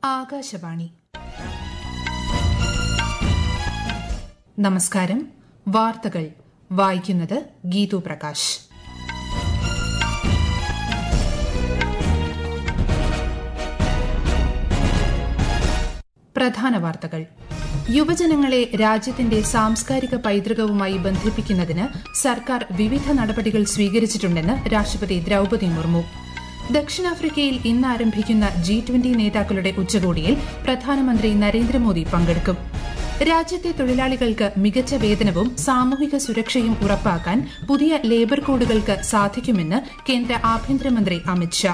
ആകാശവാണി നമസ്കാരം വാർത്തകൾ വായിക്കുന്നത് ഗീതു പ്രകാശ് പ്രധാന വാർത്തകൾ യുവജനങ്ങളെ രാജ്യത്തിന്റെ സാംസ്കാരിക പൈതൃകവുമായി ബന്ധിപ്പിക്കുന്നതിന് സർക്കാർ വിവിധ നടപടികൾ സ്വീകരിച്ചിട്ടുണ്ടെന്ന് രാഷ്ട്രപതി ദ്രൌപതി മുർമു ദക്ഷിണാഫ്രിക്കയിൽ ഇന്ന് ആരംഭിക്കുന്ന ജി ട്വന്റി നേതാക്കളുടെ ഉച്ചകോടിയിൽ പ്രധാനമന്ത്രി നരേന്ദ്രമോദി പങ്കെടുക്കും രാജ്യത്തെ തൊഴിലാളികൾക്ക് മികച്ച വേതനവും സാമൂഹിക സുരക്ഷയും ഉറപ്പാക്കാൻ പുതിയ ലേബർ കോഡുകൾക്ക് സാധിക്കുമെന്ന് കേന്ദ്ര ആഭ്യന്തരമന്ത്രി അമിത്ഷാ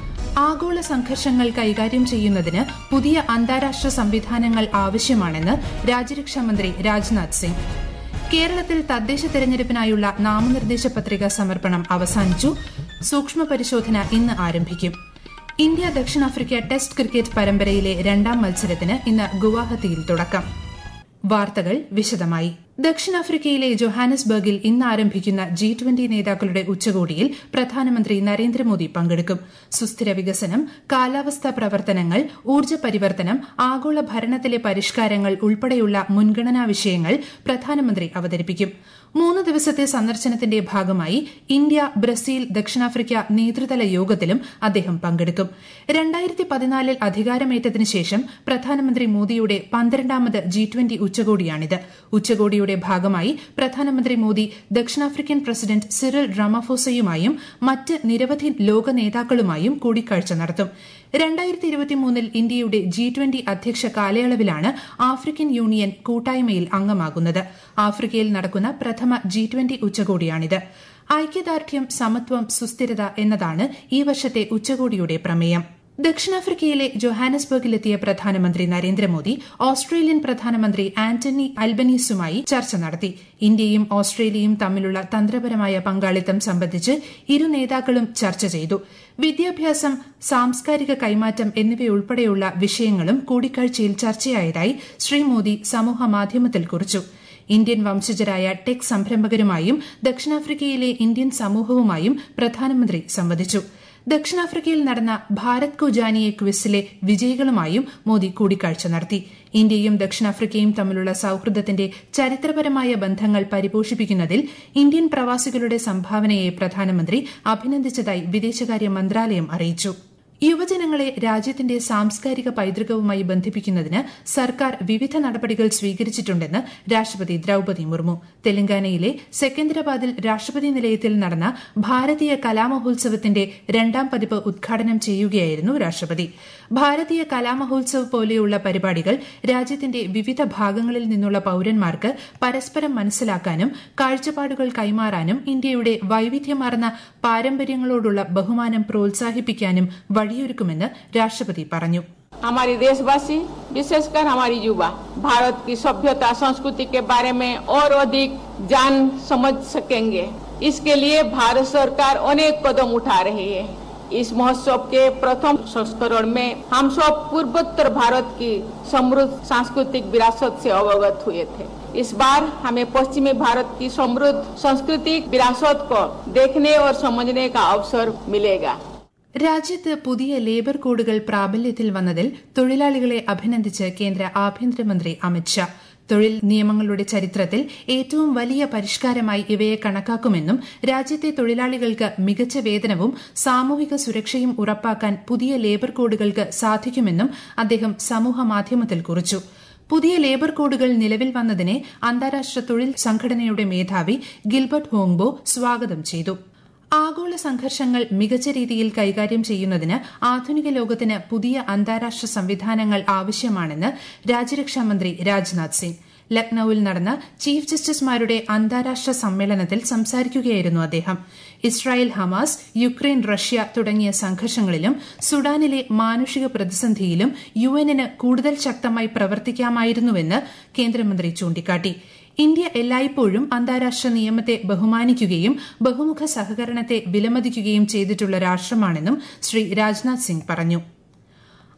ആഗോള സംഘർഷങ്ങൾ കൈകാര്യം ചെയ്യുന്നതിന് പുതിയ അന്താരാഷ്ട്ര സംവിധാനങ്ങൾ ആവശ്യമാണെന്ന് രാജ്യരക്ഷാമന്ത്രി രാജ്നാഥ് സിംഗ് കേരളത്തിൽ തദ്ദേശ തെരഞ്ഞെടുപ്പിനായുള്ള നാമനിർദ്ദേശ പത്രിക സമർപ്പണം അവസാനിച്ചു സൂക്ഷ്മ പരിശോധന ഇന്ന് ആരംഭിക്കും ഇന്ത്യ ദക്ഷിണാഫ്രിക്ക ടെസ്റ്റ് ക്രിക്കറ്റ് പരമ്പരയിലെ രണ്ടാം മത്സരത്തിന് ഇന്ന് ഗുവാഹത്തിയിൽ തുടക്കം വാർത്തകൾ വിശദമായി ദക്ഷിണാഫ്രിക്കയിലെ ജൊഹാനസ്ബർഗിൽ ഇന്ന് ആരംഭിക്കുന്ന ജി ട്വന്റി നേതാക്കളുടെ ഉച്ചകോടിയിൽ പ്രധാനമന്ത്രി നരേന്ദ്രമോദി പങ്കെടുക്കും സുസ്ഥിര വികസനം കാലാവസ്ഥാ പ്രവർത്തനങ്ങൾ ഊർജ്ജ പരിവർത്തനം ആഗോള ഭരണത്തിലെ പരിഷ്കാരങ്ങൾ ഉൾപ്പെടെയുള്ള മുൻഗണനാ വിഷയങ്ങൾ പ്രധാനമന്ത്രി അവതരിപ്പിക്കും മൂന്ന് ദിവസത്തെ സന്ദർശനത്തിന്റെ ഭാഗമായി ഇന്ത്യ ബ്രസീൽ ദക്ഷിണാഫ്രിക്ക നേതൃതല യോഗത്തിലും അദ്ദേഹം പങ്കെടുക്കും രണ്ടായിരത്തി പതിനാലിൽ അധികാരമേറ്റതിനു ശേഷം പ്രധാനമന്ത്രി മോദിയുടെ പന്ത്രണ്ടാമത് ജി ട്വന്റി ഉച്ചകോടിയാണിത് ഉച്ചകോടിയുടെ ഭാഗമായി പ്രധാനമന്ത്രി മോദി ദക്ഷിണാഫ്രിക്കൻ പ്രസിഡന്റ് സിറിൽ റമാഫോസയുമായും മറ്റ് നിരവധി ലോക നേതാക്കളുമായും കൂടിക്കാഴ്ച നടത്തും രണ്ടായിരത്തി ഇരുപത്തിമൂന്നിൽ ഇന്ത്യയുടെ ജി ട്വന്റി അധ്യക്ഷ കാലയളവിലാണ് ആഫ്രിക്കൻ യൂണിയൻ കൂട്ടായ്മയിൽ അംഗമാകുന്നത് ആഫ്രിക്കയിൽ നടക്കുന്ന പ്രഥമ ജി ട്വന്റി ഉച്ചകോടിയാണിത് ഐക്യദാർഢ്യം സമത്വം സുസ്ഥിരത എന്നതാണ് ഈ വർഷത്തെ ഉച്ചകോടിയുടെ പ്രമേയം ദക്ഷിണാഫ്രിക്കയിലെ ജൊഹാനസ്ബർഗിലെത്തിയ പ്രധാനമന്ത്രി നരേന്ദ്രമോദി ഓസ്ട്രേലിയൻ പ്രധാനമന്ത്രി ആന്റണി അൽബനീസുമായി ചർച്ച നടത്തി ഇന്ത്യയും ഓസ്ട്രേലിയയും തമ്മിലുള്ള തന്ത്രപരമായ പങ്കാളിത്തം സംബന്ധിച്ച് ഇരു നേതാക്കളും ചർച്ച ചെയ്തു വിദ്യാഭ്യാസം സാംസ്കാരിക കൈമാറ്റം എന്നിവയുൾപ്പെടെയുള്ള വിഷയങ്ങളും കൂടിക്കാഴ്ചയിൽ ചർച്ചയായതായി ശ്രീ മോദി സമൂഹമാധ്യമത്തിൽ കുറിച്ചു ഇന്ത്യൻ വംശജരായ ടെക് സംരംഭകരുമായും ദക്ഷിണാഫ്രിക്കയിലെ ഇന്ത്യൻ സമൂഹവുമായും പ്രധാനമന്ത്രി സംവദിച്ചു ദക്ഷിണാഫ്രിക്കയിൽ നടന്ന ഭാരത് കോ ജാനിയെ ക്വിസിലെ വിജയികളുമായും മോദി കൂടിക്കാഴ്ച നടത്തി ഇന്ത്യയും ദക്ഷിണാഫ്രിക്കയും തമ്മിലുള്ള സൌഹൃദത്തിന്റെ ചരിത്രപരമായ ബന്ധങ്ങൾ പരിപോഷിപ്പിക്കുന്നതിൽ ഇന്ത്യൻ പ്രവാസികളുടെ സംഭാവനയെ പ്രധാനമന്ത്രി അഭിനന്ദിച്ചതായി വിദേശകാര്യ മന്ത്രാലയം അറിയിച്ചു യുവജനങ്ങളെ രാജ്യത്തിന്റെ സാംസ്കാരിക പൈതൃകവുമായി ബന്ധിപ്പിക്കുന്നതിന് സർക്കാർ വിവിധ നടപടികൾ സ്വീകരിച്ചിട്ടുണ്ടെന്ന് രാഷ്ട്രപതി ദ്രൌപതി മുർമു തെലങ്കാനയിലെ സെക്കന്ദരാബാദിൽ രാഷ്ട്രപതി നിലയത്തിൽ നടന്ന ഭാരതീയ കലാമഹോത്സവത്തിന്റെ രണ്ടാം പതിപ്പ് ഉദ്ഘാടനം ചെയ്യുകയായിരുന്നു രാഷ്ട്രപതി ഭാരതീയ കലാമഹോത്സവ് പോലെയുള്ള പരിപാടികൾ രാജ്യത്തിന്റെ വിവിധ ഭാഗങ്ങളിൽ നിന്നുള്ള പൌരന്മാർക്ക് പരസ്പരം മനസ്സിലാക്കാനും കാഴ്ചപ്പാടുകൾ കൈമാറാനും ഇന്ത്യയുടെ വൈവിധ്യമാർന്ന പാരമ്പര്യങ്ങളോടുള്ള ബഹുമാനം പ്രോത്സാഹിപ്പിക്കാനും വഴിയൊരുക്കുമെന്ന് രാഷ്ട്രപതി പറഞ്ഞു हमारे देशवासी विशेषकर हमारी युवा भारत की सभ्यता संस्कृति के बारे में और अधिक जान समझ सकेंगे इसके लिए भारत सरकार अनेक कदम उठा रही है इस महोत्सव के प्रथम संस्करण में हम सब पूर्वोत्तर भारत की समृद्ध सांस्कृतिक विरासत से अवगत हुए थे इस बार हमें पश्चिमी भारत की समृद्ध सांस्कृतिक विरासत को देखने और समझने का अवसर मिलेगा രാജ്യത്ത് പുതിയ ലേബർ കോഡുകൾ പ്രാബല്യത്തിൽ വന്നതിൽ തൊഴിലാളികളെ അഭിനന്ദിച്ച് കേന്ദ്ര ആഭ്യന്തരമന്ത്രി അമിത്ഷാ തൊഴിൽ നിയമങ്ങളുടെ ചരിത്രത്തിൽ ഏറ്റവും വലിയ പരിഷ്കാരമായി ഇവയെ കണക്കാക്കുമെന്നും രാജ്യത്തെ തൊഴിലാളികൾക്ക് മികച്ച വേതനവും സാമൂഹിക സുരക്ഷയും ഉറപ്പാക്കാൻ പുതിയ ലേബർ കോഡുകൾക്ക് സാധിക്കുമെന്നും അദ്ദേഹം സമൂഹമാധ്യമത്തിൽ കുറിച്ചു പുതിയ ലേബർ കോഡുകൾ നിലവിൽ വന്നതിനെ അന്താരാഷ്ട്ര തൊഴിൽ സംഘടനയുടെ മേധാവി ഗിൽബർട്ട് ഹോങ്ബോ സ്വാഗതം ചെയ്തു ആഗോള സംഘർഷങ്ങൾ മികച്ച രീതിയിൽ കൈകാര്യം ചെയ്യുന്നതിന് ആധുനിക ലോകത്തിന് പുതിയ അന്താരാഷ്ട്ര സംവിധാനങ്ങൾ ആവശ്യമാണെന്ന് രാജ്യരക്ഷാമന്ത്രി രാജ്നാഥ് സിംഗ് ലക്നൌവിൽ നടന്ന ചീഫ് ജസ്റ്റിസുമാരുടെ അന്താരാഷ്ട്ര സമ്മേളനത്തിൽ സംസാരിക്കുകയായിരുന്നു അദ്ദേഹം ഇസ്രായേൽ ഹമാസ് യുക്രൈൻ റഷ്യ തുടങ്ങിയ സംഘർഷങ്ങളിലും സുഡാനിലെ മാനുഷിക പ്രതിസന്ധിയിലും യുഎന്നിന് കൂടുതൽ ശക്തമായി പ്രവർത്തിക്കാമായിരുന്നുവെന്ന് കേന്ദ്രമന്ത്രി ചൂണ്ടിക്കാട്ടി ഇന്ത്യ എല്ലായ്പ്പോഴും അന്താരാഷ്ട്ര നിയമത്തെ ബഹുമാനിക്കുകയും ബഹുമുഖ സഹകരണത്തെ വിലമതിക്കുകയും ചെയ്തിട്ടുള്ള രാഷ്ട്രമാണെന്നും ശ്രീ രാജ്നാഥ് സിംഗ് പറഞ്ഞു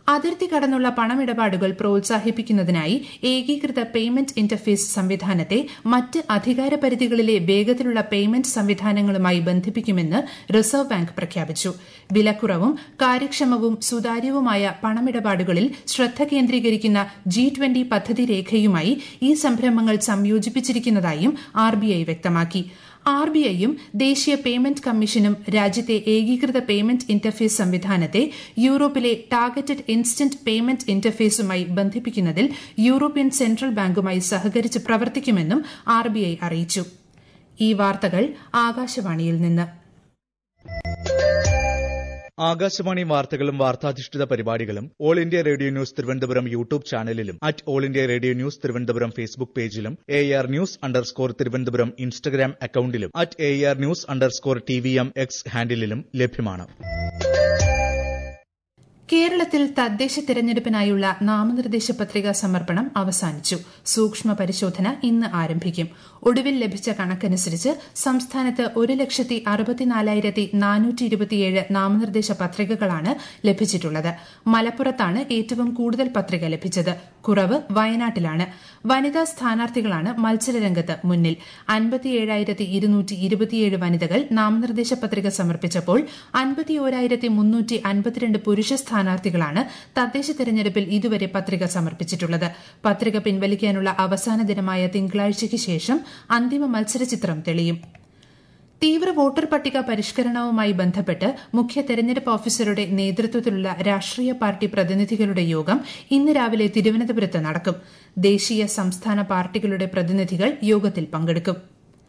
അതിർത്തി കടന്നുള്ള പണമിടപാടുകൾ പ്രോത്സാഹിപ്പിക്കുന്നതിനായി ഏകീകൃത പേയ്മെന്റ് ഇന്റർഫേസ് സംവിധാനത്തെ മറ്റ് അധികാര പരിധികളിലെ വേഗത്തിലുള്ള പേയ്മെന്റ് സംവിധാനങ്ങളുമായി ബന്ധിപ്പിക്കുമെന്ന് റിസർവ് ബാങ്ക് പ്രഖ്യാപിച്ചു വിലക്കുറവും കാര്യക്ഷമവും സുതാര്യവുമായ പണമിടപാടുകളിൽ ശ്രദ്ധ കേന്ദ്രീകരിക്കുന്ന ജി ട്വന്റി പദ്ധതി രേഖയുമായി ഈ സംരംഭങ്ങൾ സംയോജിപ്പിച്ചിരിക്കുന്നതായും ആർബിഐ വ്യക്തമാക്കി ആർ ബി ഐയും ദേശീയ പേയ്മെന്റ് കമ്മീഷനും രാജ്യത്തെ ഏകീകൃത പേയ്മെന്റ് ഇന്റർഫേസ് സംവിധാനത്തെ യൂറോപ്പിലെ ടാർഗറ്റഡ് ഇൻസ്റ്റന്റ് പേയ്മെന്റ് ഇന്റർഫേസുമായി ബന്ധിപ്പിക്കുന്നതിൽ യൂറോപ്യൻ സെൻട്രൽ ബാങ്കുമായി സഹകരിച്ച് പ്രവർത്തിക്കുമെന്നും ആർ ബി ഐ അറിയിച്ചു ഈ വാർത്തകൾ ആകാശവാണിയിൽ നിന്ന് ആകാശവാണി വാർത്തകളും വാർത്താധിഷ്ഠിത പരിപാടികളും All India Radio News Thiruvananthapuram YouTube ചാനലിലും at All India Radio News Thiruvananthapuram Facebook പേജിലും A R News underscore Thiruvananthapuram Instagram അക്കൌണ്ടിലും at A R News underscore T V M X ഹാൻഡിലും ലഭ്യമാണ് കേരളത്തിൽ തദ്ദേശ തെരഞ്ഞെടുപ്പിനായുള്ള നാമനിർദ്ദേശ പത്രികാ സമർപ്പണം അവസാനിച്ചു സൂക്ഷ്മ പരിശോധന ഇന്ന് ആരംഭിക്കും ഒടുവിൽ ലഭിച്ച കണക്കനുസരിച്ച് സംസ്ഥാനത്ത് ഒരു ലക്ഷത്തി അറുപത്തിനാലായിരത്തി നാനൂറ്റി ഇരുപത്തിയേഴ് നാമനിർദ്ദേശ പത്രികകളാണ് ലഭിച്ചിട്ടുള്ളത് മലപ്പുറത്താണ് ഏറ്റവും കൂടുതൽ പത്രിക ലഭിച്ചത് കുറവ് വയനാട്ടിലാണ് വനിതാ സ്ഥാനാർത്ഥികളാണ് മത്സരരംഗത്ത് മുന്നിൽ അൻപത്തിയേഴായിരത്തി ഇരുന്നൂറ്റി ഇരുപത്തിയേഴ് വനിതകൾ നാമനിർദ്ദേശ പത്രിക സമർപ്പിച്ചപ്പോൾ അൻപത്തിയോരായിരത്തി മുന്നൂറ്റി അൻപത്തിരണ്ട് പുരുഷ സ്ഥാനാർത്ഥികളാണ് തദ്ദേശ തെരഞ്ഞെടുപ്പിൽ ഇതുവരെ പത്രിക സമർപ്പിച്ചിട്ടുള്ളത് പത്രിക പിൻവലിക്കാനുള്ള അവസാന ദിനമായ തിങ്കളാഴ്ചയ്ക്ക് ശേഷം അന്തിമ മത്സരചിത്രം തെളിയും തീവ്ര വോട്ടർ പട്ടിക പരിഷ്കരണവുമായി ബന്ധപ്പെട്ട് മുഖ്യ തെരഞ്ഞെടുപ്പ് ഓഫീസറുടെ നേതൃത്വത്തിലുള്ള രാഷ്ട്രീയ പാർട്ടി പ്രതിനിധികളുടെ യോഗം ഇന്ന് രാവിലെ തിരുവനന്തപുരത്ത് നടക്കും ദേശീയ സംസ്ഥാന പാർട്ടികളുടെ പ്രതിനിധികൾ യോഗത്തിൽ പങ്കെടുക്കും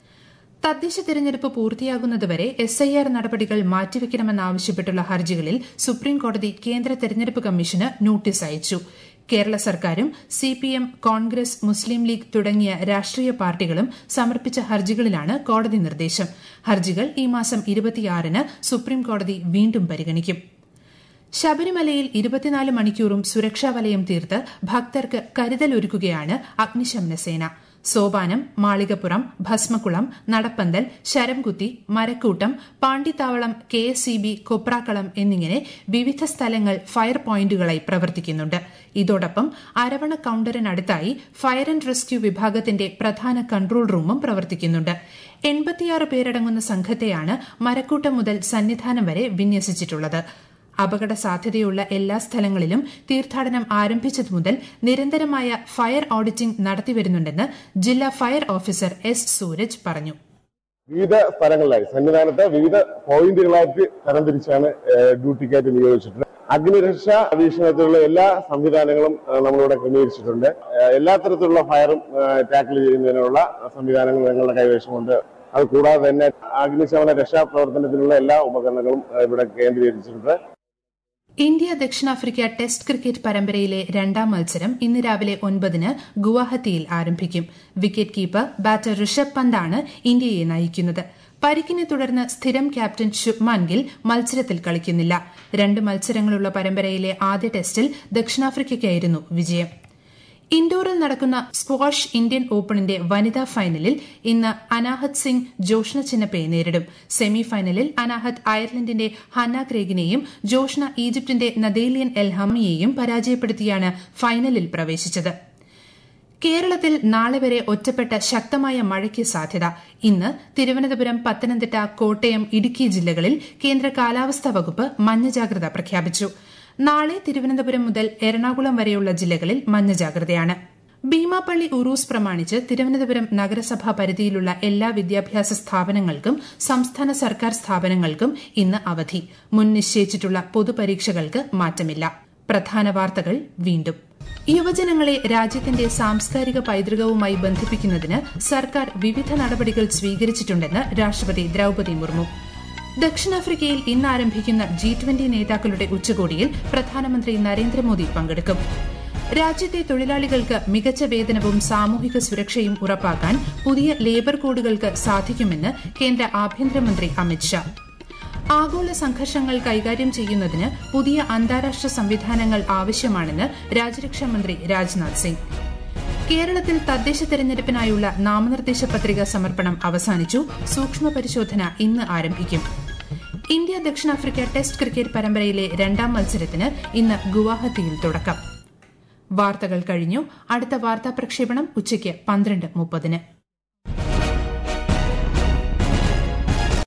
തദ്ദേശ തെരഞ്ഞെടുപ്പ് പൂർത്തിയാകുന്നതുവരെ എസ് ഐ ആർ നടപടികൾ മാറ്റിവെക്കണമെന്നാവശ്യപ്പെട്ടുള്ള ഹർജികളിൽ സുപ്രീംകോടതി കേന്ദ്ര തെരഞ്ഞെടുപ്പ് കമ്മീഷന് നോട്ടീസ് അയച്ചു കേരള സർക്കാരും സിപിഎം കോൺഗ്രസ് മുസ്ലിം ലീഗ് തുടങ്ങിയ രാഷ്ട്രീയ പാർട്ടികളും സമർപ്പിച്ച ഹർജികളിലാണ് കോടതി നിർദ്ദേശം ഹർജികൾ ഈ മാസം ഇരുപത്തിയാറിന് സുപ്രീംകോടതി വീണ്ടും പരിഗണിക്കും ശബരിമലയിൽ ഇരുപത്തിനാല് മണിക്കൂറും സുരക്ഷാ വലയം തീർത്ത് ഭക്തർക്ക് കരുതലൊരുക്കുകയാണ് അഗ്നിശമന സേന Sopanam Malikappuram Bhasmakulam Nadappanthal Saramkuthi Marakkoottam Pandithavalam K S C B Koprakkalam എന്നിങ്ങനെ വിവിധ സ്ഥലങ്ങൾ ഫയർ പോയിന്റുകളായി പ്രവർത്തിക്കുന്നുണ്ട് ഇതോടൊപ്പം അരവണ കൌണ്ടറിനടുത്തായി ഫയർ ആൻഡ് റെസ്ക്യൂ വിഭാഗത്തിന്റെ പ്രധാന കൺട്രോൾ റൂമും പ്രവർത്തിക്കുന്നുണ്ട് എൺപത്തിയാറ് പേരടങ്ങുന്ന സംഘത്തെയാണ് മരക്കൂട്ടം മുതൽ സന്നിധാനം വരെ വിന്യസിച്ചിട്ടുള്ളത് അപകട സാധ്യതയുള്ള എല്ലാ സ്ഥലങ്ങളിലും തീർത്ഥാടനം ആരംഭിച്ചതു മുതൽ നിരന്തരമായ ഫയർ ഓഡിറ്റിംഗ് നടത്തിവരുന്നുണ്ടെന്ന് ജില്ലാ ഫയർ ഓഫീസർ എസ് സൂരജ് പറഞ്ഞു വിവിധ സ്ഥലങ്ങളിലായി സന്നിധാനത്ത് വിവിധ പോയിന്റുകളായിട്ട് തരംതിരിച്ചാണ് ഏഹ്, ഡ്യൂട്ടിക്കായിട്ട് നിയോഗിച്ചിട്ടുള്ളത് അഗ്നിരക്ഷാ വീക്ഷണത്തിലുള്ള എല്ലാ സംവിധാനങ്ങളും ഏഹ്, നമ്മളിവിടെ ക്രമീകരിച്ചിട്ടുണ്ട് ഏഹ്, എല്ലാ തരത്തിലുള്ള ഫയറും ടാക്കിൾ ചെയ്യുന്നതിനുള്ള സംവിധാനങ്ങൾ ഞങ്ങളുടെ കൈവശമുണ്ട് അത് കൂടാതെ തന്നെ അഗ്നിശമന രക്ഷാപ്രവർത്തനത്തിനുള്ള എല്ലാ ഉപകരണങ്ങളും ഏഹ്, ഇവിടെ കേന്ദ്രീകരിച്ചിട്ടുണ്ട് ഇന്ത്യ ദക്ഷിണാഫ്രിക്ക ടെസ്റ്റ് ക്രിക്കറ്റ് പരമ്പരയിലെ രണ്ടാം മത്സരം ഇന്ന് രാവിലെ ഒൻപതിന് ഗുവാഹത്തിയിൽ ആരംഭിക്കും വിക്കറ്റ് കീപ്പർ ബാറ്റർ ഋഷഭ് പന്താണ് ഇന്ത്യയെ നയിക്കുന്നത് പരിക്കിനെ തുടർന്ന് സ്ഥിരം ക്യാപ്റ്റൻ ശുഭ്മാൻ ഗിൽ മത്സരത്തിൽ കളിക്കുന്നില്ല രണ്ട് മത്സരങ്ങളുള്ള പരമ്പരയിലെ ആദ്യ ടെസ്റ്റിൽ ദക്ഷിണാഫ്രിക്കയ്ക്കായിരുന്നു വിജയം ഇൻഡോറിൽ നടക്കുന്ന സ്ക്വാഷ് ഇന്ത്യൻ ഓപ്പണിന്റെ വനിതാ ഫൈനലിൽ ഇന്ന് അനാഹത് സിംഗ് ജോഷ്ന ചിന്നപ്പയെ നേരിടും സെമി ഫൈനലിൽ അനാഹത് അയർലൻഡിന്റെ ഹന്ന ക്രേഗിനെയും ജോഷ്ന ഈജിപ്തിന്റെ നദേലിയൻ എൽഹമിയെയും പരാജയപ്പെടുത്തിയാണ് ഫൈനലിൽ പ്രവേശിച്ചത് കേരളത്തിൽ നാളെ വരെ ഒറ്റപ്പെട്ട ശക്തമായ മഴയ്ക്ക് സാധ്യത ഇന്ന് തിരുവനന്തപുരം പത്തനംതിട്ട കോട്ടയം ഇടുക്കി ജില്ലകളിൽ കേന്ദ്ര കാലാവസ്ഥാ വകുപ്പ് മഞ്ഞ ജാഗ്രത പ്രഖ്യാപിച്ചു നാളെ തിരുവനന്തപുരം മുതൽ എറണാകുളം വരെയുള്ള ജില്ലകളിൽ മഞ്ഞ ജാഗ്രതയാണ് ഭീമാപ്പള്ളി ഉറൂസ് പ്രമാണിച്ച് തിരുവനന്തപുരം നഗരസഭാ പരിധിയിലുള്ള എല്ലാ വിദ്യാഭ്യാസ സ്ഥാപനങ്ങൾക്കും സംസ്ഥാന സർക്കാർ സ്ഥാപനങ്ങൾക്കും ഇന്ന് അവധി മുൻ നിശ്ചയിച്ചിട്ടുള്ള പൊതുപരീക്ഷകൾക്ക് മാറ്റമില്ല പ്രധാന വാർത്തകൾ വീണ്ടും യുവജനങ്ങളെ രാജ്യത്തിന്റെ സാംസ്കാരിക പൈതൃകവുമായി ബന്ധിപ്പിക്കുന്നതിന് സർക്കാർ വിവിധ നടപടികൾ സ്വീകരിച്ചിട്ടുണ്ടെന്ന് രാഷ്ട്രപതി ദ്രൌപതി മുർമു ദക്ഷിണാഫ്രിക്കയിൽ ഇന്ന് ആരംഭിക്കുന്ന ജി ട്വന്റി നേതാക്കളുടെ ഉച്ചകോടിയിൽ പ്രധാനമന്ത്രി നരേന്ദ്രമോദി പങ്കെടുക്കും രാജ്യത്തെ തൊഴിലാളികൾക്ക് മികച്ച വേതനവും സാമൂഹിക സുരക്ഷയും ഉറപ്പാക്കാൻ പുതിയ ലേബർ കോഡുകൾക്ക് സാധിക്കുമെന്ന് കേന്ദ്ര ആഭ്യന്തരമന്ത്രി അമിത്ഷാ ആഗോള സംഘർഷങ്ങൾ കൈകാര്യം ചെയ്യുന്നതിന് പുതിയ അന്താരാഷ്ട്ര സംവിധാനങ്ങൾ ആവശ്യമാണെന്ന് രാജ്യരക്ഷാ മന്ത്രി രാജ്നാഥ് സിംഗ് കേരളത്തിൽ തദ്ദേശ തെരഞ്ഞെടുപ്പിനായുള്ള നാമനിർദ്ദേശ പത്രിക സമർപ്പണം അവസാനിച്ചു സൂക്ഷ്മ പരിശോധന ഇന്ന് ആരംഭിക്കും ഇന്ത്യ ദക്ഷിണാഫ്രിക്ക ടെസ്റ്റ് ക്രിക്കറ്റ് പരമ്പരയിലെ രണ്ടാം മത്സരത്തിന് ഇന്ന് ഗുവാഹത്തിയിൽ തുടക്കം വാർത്തകൾ കഴിഞ്ഞു അടുത്ത വാർത്താ പ്രക്ഷേപണം ഉച്ചയ്ക്ക് പന്ത്രണ്ട് മുപ്പതിന്